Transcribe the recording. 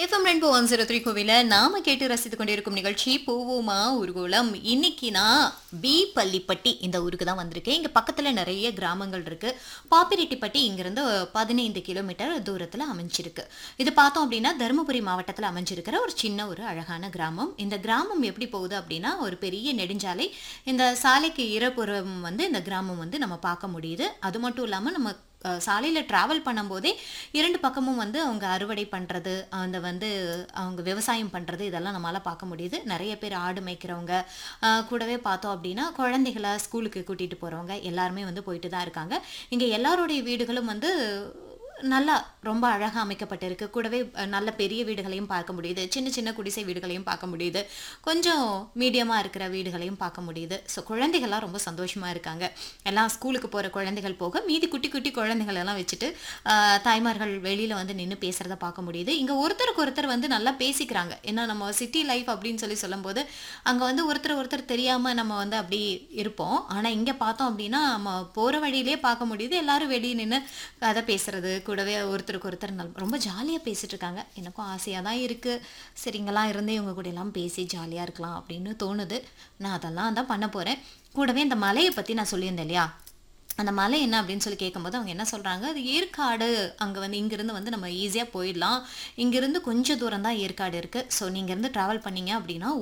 FM ரெண்டு one zero three கோவில நாம கேட்டு ரசித்துக் கொண்டிருக்கும் நிகழ்ச்சி பூவோமா ஊர்கோலம் இன்னைக்கு நான் பி பள்ளிப்பட்டி இந்த ஊருக்கு தான் வந்திருக்கேன் இங்க பக்கத்துல நிறைய கிராமங்கள் இருக்கு பாப்பிரெட்டிப்பட்டி இங்கிருந்து பதினைந்து கிலோமீட்டர் தூரத்துல அமைஞ்சிருக்கு இது பார்த்தோம் அப்படின்னா தருமபுரி மாவட்டத்துல அமைஞ்சிருக்கிற ஒரு சின்ன ஒரு அழகான கிராமம் இந்த கிராமம் எப்படி போகுது அப்படின்னா ஒரு பெரிய நெடுஞ்சாலை இந்த சாலைக்கு இருபுறம் வந்து இந்த கிராமம் வந்து நம்ம பார்க்க முடியுது அது மட்டும் இல்லாம நம்ம அஹ், சாலையில டிராவல் பண்ணும்போதே இரண்டு பக்கமும் வந்து அவங்க அறுவடை பண்றது அந்த வந்து அவங்க விவசாயம் பண்றது இதெல்லாம் நம்மளால பார்க்க முடியுது நிறைய பேர் ஆடு மேய்க்கிறவங்க அஹ், கூடவே பார்த்தோம் அப்படின்னா குழந்தைகளை ஸ்கூலுக்கு கூட்டிட்டு போறவங்க எல்லாருமே வந்து போயிட்டு தான் இருக்காங்க இங்க எல்லாருடைய வீடுகளும் வந்து நல்லா ரொம்ப அழகாக அமைக்கப்பட்டிருக்கு கூடவே அஹ், நல்ல பெரிய வீடுகளையும் பார்க்க முடியுது சின்ன சின்ன குடிசை வீடுகளையும் பார்க்க முடியுது கொஞ்சம் மீடியமாக இருக்கிற வீடுகளையும் பார்க்க முடியுது ஸோ குழந்தைகள்லாம் ரொம்ப சந்தோஷமாக இருக்காங்க எல்லாம் ஸ்கூலுக்கு போகிற குழந்தைகள் போக மீதி குட்டி குட்டி குழந்தைகள் எல்லாம் வச்சுட்டு அஹ், தாய்மார்கள் வெளியில் வந்து நின்று பேசுகிறத பார்க்க முடியுது இங்கே ஒருத்தருக்கு ஒருத்தர் வந்து நல்லா பேசிக்கிறாங்க ஏன்னா நம்ம சிட்டி லைஃப் அப்படின்னு சொல்லி சொல்லும்போது அங்கே வந்து ஒருத்தர் ஒருத்தர் தெரியாமல் நம்ம வந்து அப்படி இருப்போம் ஆனால் இங்கே பார்த்தோம் அப்படின்னா நம்ம போகிற வழியிலே பார்க்க முடியுது எல்லாரும் வெளியே நின்று கதை பேசுறது கூடவே ஒருத்தருக்கு ஒருத்தர் நல் ரொம்ப ஜாலியாக பேசிட்டு இருக்காங்க எனக்கும் ஆசையாக தான் இருக்குது சரிங்களாம் இருந்து இவங்க கூட எல்லாம் பேசி ஜாலியாக இருக்கலாம் அப்படின்னு தோணுது நான் அதெல்லாம் தான் பண்ண போகிறேன் கூடவே இந்த மலையை பற்றி நான் சொல்லியிருந்தேன் இல்லையா அந்த மலை என்ன அப்படின்னு சொல்லி கேட்கும்போது அவங்க என்ன சொல்கிறாங்க அது ஏற்காடு அங்கே வந்து இங்கேருந்து வந்து நம்ம ஈஸியாக போயிடலாம் இங்கேருந்து கொஞ்சம் தூரம் தான் ஏற்காடு இருக்குது ஸோ நீங்கள் இருந்து ட்ராவல் பண்ணீங்க அப்படின்னா